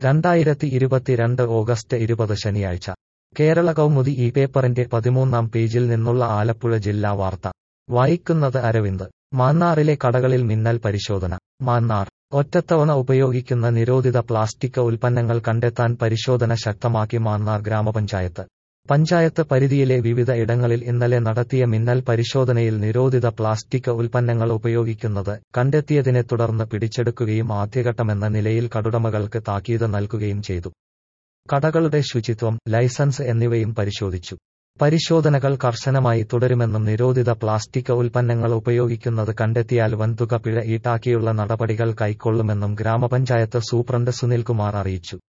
രണ്ടായിരത്തി ഇരുപത്തിരണ്ട് ഓഗസ്റ്റ് ഇരുപത് ശനിയാഴ്ച കേരള കൗമുദി ഈ പേപ്പറിന്റെ പതിമൂന്നാം പേജിൽ നിന്നുള്ള ആലപ്പുഴ ജില്ലാ വാർത്ത വായിക്കുന്നത് അരവിന്ദ് മാന്നാറിലെ കടകളിൽ മിന്നൽ പരിശോധന മാന്നാർ ഒറ്റത്തവണ ഉപയോഗിക്കുന്ന നിരോധിത പ്ലാസ്റ്റിക് ഉൽപ്പന്നങ്ങൾ കണ്ടെത്താൻ പരിശോധന ശക്തമാക്കി മാന്നാർ ഗ്രാമപഞ്ചായത്ത് പഞ്ചായത്ത് പരിധിയിലെ വിവിധ ഇടങ്ങളിൽ ഇന്നലെ നടത്തിയ മിന്നൽ പരിശോധനയിൽ നിരോധിത പ്ലാസ്റ്റിക് ഉൽപ്പന്നങ്ങൾ ഉപയോഗിക്കുന്നത് കണ്ടെത്തിയതിനെ തുടർന്ന് പിടിച്ചെടുക്കുകയും ആദ്യഘട്ടമെന്ന നിലയിൽ കടുടമകൾക്ക് താക്കീത് നൽകുകയും ചെയ്തു കടകളുടെ ശുചിത്വം ലൈസൻസ് എന്നിവയും പരിശോധിച്ചു പരിശോധനകൾ കർശനമായി തുടരുമെന്നും നിരോധിത പ്ലാസ്റ്റിക് ഉൽപ്പന്നങ്ങൾ ഉപയോഗിക്കുന്നത് കണ്ടെത്തിയാൽ വൻതുക പിഴ ഈടാക്കിയുള്ള നടപടികൾ കൈക്കൊള്ളുമെന്നും ഗ്രാമപഞ്ചായത്ത് സൂപ്രണ്ട് സുനിൽകുമാർ അറിയിച്ചു